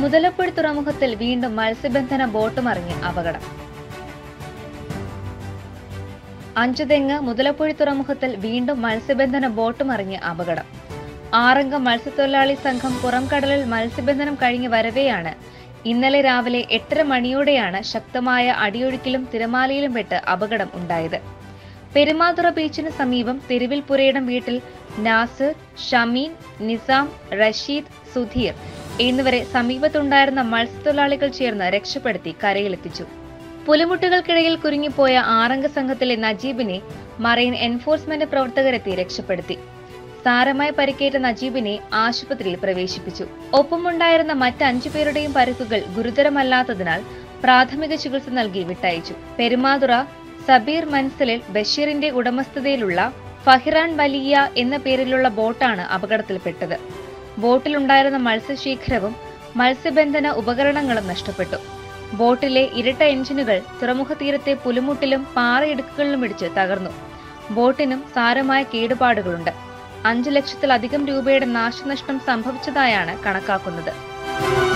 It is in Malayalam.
മുതലപ്പുഴ തുറമുഖത്തിൽ വീണ്ടും മത്സ്യബന്ധന ബോട്ട് മറിഞ്ഞ് അപകടം അഞ്ചുതെങ്ങ് മുതലപ്പുഴ തുറമുഖത്തിൽ വീണ്ടും മത്സ്യബന്ധന ബോട്ട് മറിഞ്ഞ് അപകടം ആറംഗ മത്സ്യത്തൊഴിലാളി സംഘം പുറംകടലിൽ മത്സ്യബന്ധനം കഴിഞ്ഞ് വരവെയാണ് ഇന്നലെ രാവിലെ എട്ടര മണിയോടെയാണ് ശക്തമായ അടിയൊഴുക്കിലും തിരമാലയിലും പെട്ട് അപകടം ഉണ്ടായത് പെരുമാതുറ ബീച്ചിന് സമീപം തെരുവിൽ പുരയിടം വീട്ടിൽ നാസിർ ഷമീൻ നിസാം റഷീദ് സുധീർ എന്നിവരെ സമീപത്തുണ്ടായിരുന്ന മത്സ്യത്തൊഴിലാളികൾ ചേർന്ന് രക്ഷപ്പെടുത്തി കരയിലെത്തിച്ചു പുലിമുട്ടുകൾക്കിടയിൽ കുരുങ്ങിപ്പോയ ആറംഗ സംഘത്തിലെ നജീബിനെ മറൈൻ എൻഫോഴ്സ്മെന്റ് പ്രവർത്തകരെത്തി രക്ഷപ്പെടുത്തി സാരമായി പരിക്കേറ്റ നജീബിനെ ആശുപത്രിയിൽ പ്രവേശിപ്പിച്ചു ഒപ്പമുണ്ടായിരുന്ന മറ്റ് അഞ്ചു പേരുടെയും പരിക്കുകൾ ഗുരുതരമല്ലാത്തതിനാൽ പ്രാഥമിക ചികിത്സ നൽകി വിട്ടയച്ചു പെരുമാതുറ സബീർ മൻസലിൽ ബഷീറിന്റെ ഉടമസ്ഥതയിലുള്ള ഫഹിറാൻ വലിയ എന്ന പേരിലുള്ള ബോട്ടാണ് അപകടത്തിൽപ്പെട്ടത് ബോട്ടിലുണ്ടായിരുന്ന മത്സ്യശേഖരവും മത്സ്യബന്ധന ഉപകരണങ്ങളും നഷ്ടപ്പെട്ടു ബോട്ടിലെ ഇരട്ട എഞ്ചിനുകൾ തുറമുഖ തീരത്തെ പുലിമുട്ടിലും പാറയിടുക്കുകളിലും ഇടിച്ച് തകർന്നു ബോട്ടിനും സാരമായ കേടുപാടുകളുണ്ട് അഞ്ചു ലക്ഷത്തിലധികം രൂപയുടെ നാശനഷ്ടം സംഭവിച്ചതായാണ് കണക്കാക്കുന്നത്